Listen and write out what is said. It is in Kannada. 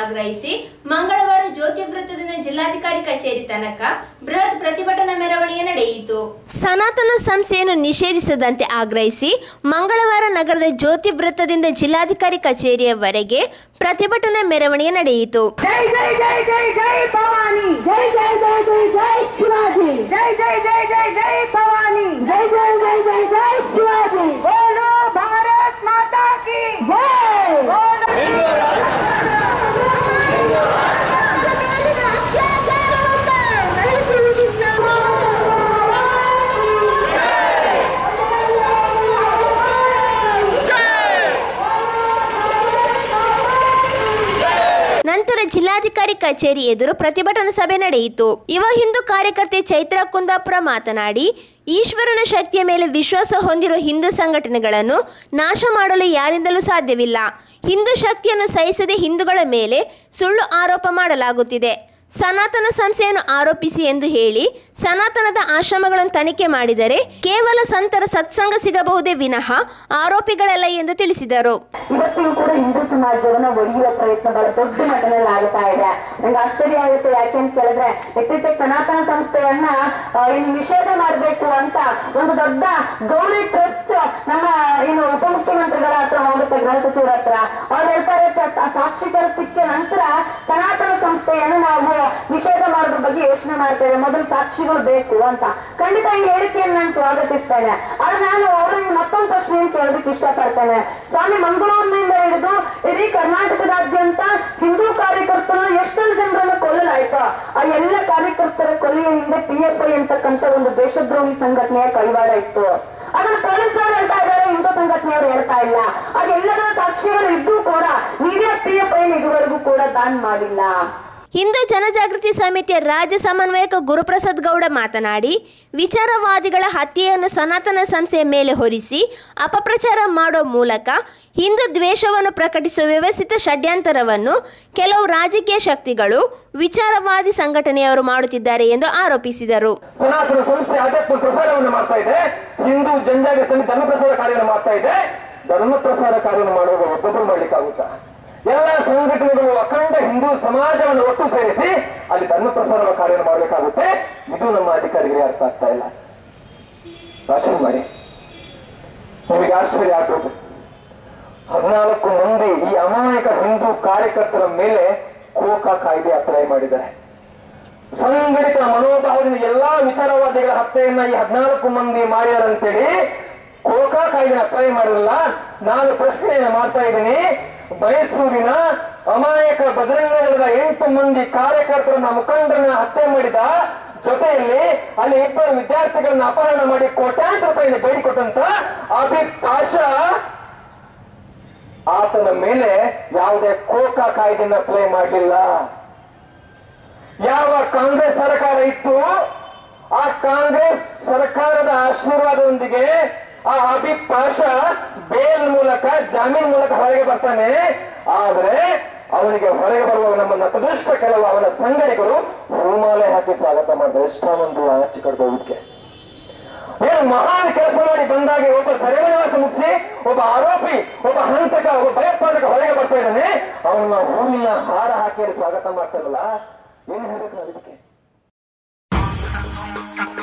ಆಗ್ರಹಿಸಿ ಮಂಗಳವಾರ ಜ್ಯೋತಿ ವೃತ್ತದಿಂದ ಜಿಲ್ಲಾಧಿಕಾರಿ ಕಚೇರಿ ತನಕ ಬೃಹತ್ ಪ್ರತಿಭಟನಾ ಮೆರವಣಿಗೆ ನಡೆಯಿತು ಸನಾತನ ಸಂಸ್ಥೆಯನ್ನು ನಿಷೇಧಿಸದಂತೆ ಆಗ್ರಹಿಸಿ ಮಂಗಳವಾರ ನಗರದ ಜ್ಯೋತಿ ವೃತ್ತದಿಂದ ಜಿಲ್ಲಾಧಿಕಾರಿ ಕಚೇರಿಯವರೆಗೆ ಪ್ರತಿಭಟನಾ ಮೆರವಣಿಗೆ ನಡೆಯಿತು जय जय जय जय जय भवानी जय जय जय जय जय शिवाजी जय जय जय जय जय भवानी जय जय जय जय जय शिवाजी बोलो भारत माता की जय बोलो ನಂತರ ಜಿಲ್ಲಾಧಿಕಾರಿ ಕಚೇರಿ ಎದುರು ಪ್ರತಿಭಟನಾ ಸಭೆ ನಡೆಯಿತು ಯುವ ಹಿಂದೂ ಕಾರ್ಯಕರ್ತೆ ಚೈತ್ರ ಕುಂದಾಪುರ ಮಾತನಾಡಿ ಈಶ್ವರನ ಶಕ್ತಿಯ ಮೇಲೆ ವಿಶ್ವಾಸ ಹೊಂದಿರುವ ಹಿಂದೂ ಸಂಘಟನೆಗಳನ್ನು ನಾಶ ಮಾಡಲು ಯಾರಿಂದಲೂ ಸಾಧ್ಯವಿಲ್ಲ ಹಿಂದೂ ಶಕ್ತಿಯನ್ನು ಸಹಿಸದೆ ಹಿಂದೂಗಳ ಮೇಲೆ ಸುಳ್ಳು ಆರೋಪ ಮಾಡಲಾಗುತ್ತಿದೆ ಸನಾತನ ಸಂಸ್ಥೆಯನ್ನು ಆರೋಪಿಸಿ ಎಂದು ಹೇಳಿ ಸನಾತನದ ಆಶ್ರಮಗಳನ್ನು ತನಿಖೆ ಮಾಡಿದರೆ ಕೇವಲ ಸಂತರ ಸತ್ಸಂಗ ಸಿಗಬಹುದೇ ವಿನಃ ಆರೋಪಿಗಳಲ್ಲ ಎಂದು ತಿಳಿಸಿದರು ಇವತ್ತಿಗೂ ಕೂಡ ಹಿಂದೂ ಸಮಾಜವನ್ನ ಒಡೆಯುವ ಪ್ರಯತ್ನ ಬಹಳ ದೊಡ್ಡ ಮಟ್ಟದಲ್ಲಿ ಆಗ್ತಾ ಇದೆ ನಂಗೆ ಆಶ್ಚರ್ಯ ಆಗುತ್ತೆ ಯಾಕೆ ಅಂತ ಕೇಳಿದ್ರೆ ಇತ್ತೀಚೆಗೆ ಸನಾತನ ಸಂಸ್ಥೆಯನ್ನ ಆ, ಏನು ನಿಷೇಧ ಮಾಡಬೇಕು ಅಂತ ಒಂದು ದೊಡ್ಡ ಗೌರಿ ಟ್ರಸ್ಟ್ ನಮ್ಮ ಏನು ಉಪಮುಖ್ಯಮಂತ್ರಿಗಳ ಹತ್ರ ಹೋಗುತ್ತೆ ಗೃಹ ಸಚಿವರ ಹತ್ರ ಅವ್ರು ಹೇಳ್ತಾರೆ ಸ- ಸಾಕ್ಷಿಗಳ ಸಿಕ್ಕ ನಂತರ ಸನಾತನ ಸಂಸ್ಥೆಯನ್ನು ನಾವು ನಿಷೇಧ ಮಾಡೋದ್ರ ಬಗ್ಗೆ ಯೋಚನೆ ಮಾಡ್ತೇವೆ ಮೊದಲು ಸಾಕ್ಷಿಗಳು ಬೇಕು ಅಂತ ಖಂಡಿತ ಈ ಹೇಳಿಕೆಯನ್ನು ನಾನು ಸ್ವಾಗತಿಸ್ತೇನೆ ಆದ್ರೆ ನಾನು ಅವರಿಗೆ ಮತ್ತೊಂದು ಪ್ರಶ್ನೆಯನ್ನು ಕೇಳೋದಕ್ಕೆ ಇಷ್ಟಪಡ್ತೇನೆ ಸ್ವಾಮಿ ಮಂಗಳೂರಿನಿಂದ ಹಿಡಿದು ಇಡೀ ಕರ್ನಾಟಕದಾದ್ಯಂತ ಹಿಂದೂ ಕಾರ್ಯಕರ್ತರನ್ನು ಎಷ್ಟೊಂದು ಜನರನ್ನ ಕೊಲ್ಲಲಾಯ್ತು ಆ ಎಲ್ಲ ಕಾರ್ಯಕರ್ತರ ಕೊಲೆಯ ಹಿಂದೆ ಪಿ ಎಫ್ ಐ ಅಂತಕ್ಕಂಥ ಒಂದು ದೇಶದ್ರೋಹಿ ಸಂಘಟನೆಯ ಕೈವಾಡ ಇತ್ತು ಅದನ್ನು ಪೊಲೀಸರು ಹೇಳ್ತಾ ಇದ್ದಾರೆ ಹಿಂದೂ ಸಂಘಟನೆಯವರು ಹೇಳ್ತಾ ಇಲ್ಲ ಅದೆಲ್ಲದರ ಸಾಕ್ಷಿಗಳು ಇದ್ದು ಕೂಡ ಮೀಡಿಯಾ ಪಿ ಎಫ್ ಐ ಇದುವರೆಗೂ ಕೂಡ ಬ್ಯಾನ್ ಮಾಡಿಲ್ಲ ಹಿಂದೂ ಜನಜಾಗೃತಿ ಸಮಿತಿಯ ರಾಜ್ಯ ಸಮನ್ವಯಕ ಗುರುಪ್ರಸಾದ್ ಗೌಡ ಮಾತನಾಡಿ ವಿಚಾರವಾದಿಗಳ ಹತ್ಯೆಯನ್ನು ಸನಾತನ ಸಂಸ್ಥೆಯ ಮೇಲೆ ಹೊರಿಸಿ ಅಪಪ್ರಚಾರ ಮಾಡೋ ಮೂಲಕ ಹಿಂದೂ ದ್ವೇಷವನ್ನು ಪ್ರಕಟಿಸುವ ವ್ಯವಸ್ಥಿತ ಷಡ್ಯಂತರವನ್ನು ಕೆಲವು ರಾಜಕೀಯ ಶಕ್ತಿಗಳು ವಿಚಾರವಾದಿ ಸಂಘಟನೆಯವರು ಮಾಡುತ್ತಿದ್ದಾರೆ ಎಂದು ಆರೋಪಿಸಿದರು ಸನಾತನ ಸಂಸ್ಥೆ ಆಧ್ಯಾತ್ಮ ಪ್ರಸಾರವನ್ನು ಮಾಡ್ತಾ ಇದೆ ಹಿಂದೂ ಜನಜಾಗೃತಿ ಸಮಿತಿ ಧರ್ಮ ಪ್ರಸಾರ ಕಾರ್ಯವನ್ನು ಮಾಡ್ತಾ ಇದೆ ಧರ್ಮ ಪ್ರಸಾರ ಕಾರ್ಯವನ್ನು ಮಾಡುವಾಗ ಒಬ್ಬೊಬ್ಬರು ಮಾಡ್ಲಿಕ್ಕಾಗುತ್ತಾ ಎಲ್ಲ ಸಂಘಟನೆಗಳು ಅಖಂಡ ಹಿಂದೂ ಸಮಾಜವನ್ನು ಒಟ್ಟು ಸೇರಿಸಿ ಅಲ್ಲಿ ಧರ್ಮ ಪ್ರಸಾರ ಕಾರ್ಯವನ್ನು ಮಾಡಬೇಕಾಗುತ್ತೆ ಇದು ನಮ್ಮ ಅಧಿಕಾರಿಗಳಿಗೆ ಅರ್ಥ ಆಗ್ತಾ ಇಲ್ಲ ಯೋಚನೆ ಮಾಡಿ ನಿಮಗೆ ಆಶ್ಚರ್ಯ ಆಗ್ಬೋದು ಹದಿನಾಲ್ಕು ಮಂದಿ ಈ ಅಮಾಯಕ ಹಿಂದೂ ಕಾರ್ಯಕರ್ತರ ಮೇಲೆ ಕೋಕಾ ಕಾಯ್ದೆ ಅಪ್ಲೈ ಮಾಡಿದ್ದಾರೆ ಸಂಘಟಿತ ಮನೋಭಾವದಿಂದ ಎಲ್ಲಾ ವಿಚಾರವಾದಿಗಳ ಹತ್ಯೆಯನ್ನ ಈ ಹದಿನಾಲ್ಕು ಮಂದಿ ಮಾಡಿದಾರಂತೇಳಿ ಕೋಕಾ ಕಾಯ್ದೆ ಅಪ್ಲೈ ಮಾಡಿರಲ್ಲ ನಾನು ಪ್ರಶ್ನೆಯನ್ನ ಮಾಡ್ತಾ ಇದ್ದೀನಿ ಮೈಸೂರಿನ ಅಮಾಯಕ ಬಜರಂಗ ದಳದ ಎಂಟು ಮಂದಿ ಕಾರ್ಯಕರ್ತರನ್ನ ಮುಖಂಡರನ್ನ ಹತ್ಯೆ ಮಾಡಿದ ಜೊತೆಯಲ್ಲಿ ಅಲ್ಲಿ ಇಬ್ಬರು ವಿದ್ಯಾರ್ಥಿಗಳನ್ನ ಅಪಹರಣ ಮಾಡಿ ಕೋಟ್ಯಾಂತರ ರೂಪಾಯಿನ ಬೇಡಿಕೊಟ್ಟಂತ ಅಭಿತ್ ಪಾಷಾ ಆತನ ಮೇಲೆ ಯಾವುದೇ ಕೋಕಾ ಕಾಯ್ದೆನ ಅಪ್ಲೈ ಮಾಡಲಿಲ್ಲ ಯಾವ ಕಾಂಗ್ರೆಸ್ ಸರ್ಕಾರ ಇತ್ತು ಆ ಕಾಂಗ್ರೆಸ್ ಸರ್ಕಾರದ ಆಶೀರ್ವಾದದೊಂದಿಗೆ ಆ ಅಬಿತ್ ಪಾಷಾ ಬೇಲ್ ಮೂಲಕ ಜಾಮೀನ್ ಮೂಲಕ ಹೊರಗೆ ಬರ್ತಾನೆ ಆದ್ರೆ ಅವನಿಗೆ ಹೊರಗೆ ಬರುವ ನಮ್ಮ ನತದೃಷ್ಟ ಕೆಲವು ಅವನ ಸಂಘಟಕರು ಹೂಮಾಲೆ ಹಾಕಿ ಸ್ವಾಗತ ಮಾಡಿದ್ರು ಎಷ್ಟೊಂದು ಆಚೆ ಕಡ್ದೋದಕ್ಕೆ ಏನು ಮಹಾನ್ ಕೆಲಸ ಮಾಡಿ ಬಂದಾಗ ಒಬ್ಬ ಸೆರೆಮನಿವಾಸ ಮುಗಿಸಿ ಒಬ್ಬ ಆರೋಪಿ ಒಬ್ಬ ಹಂತಕ ಒಬ್ಬ ಭಯೋತ್ಪಾದಕ ಹೊರಗೆ ಬರ್ತಾ ಇದ್ದಾನೆ ಅವನ್ನ ಹೂವಿನ ಹಾರ ಹಾಕಿ ಸ್ವಾಗತ ಮಾಡ್ತಾರಲ್ಲ ಏನು ಹೇಳ್ಬೇಕು ನಾವು ಇದಕ್ಕೆ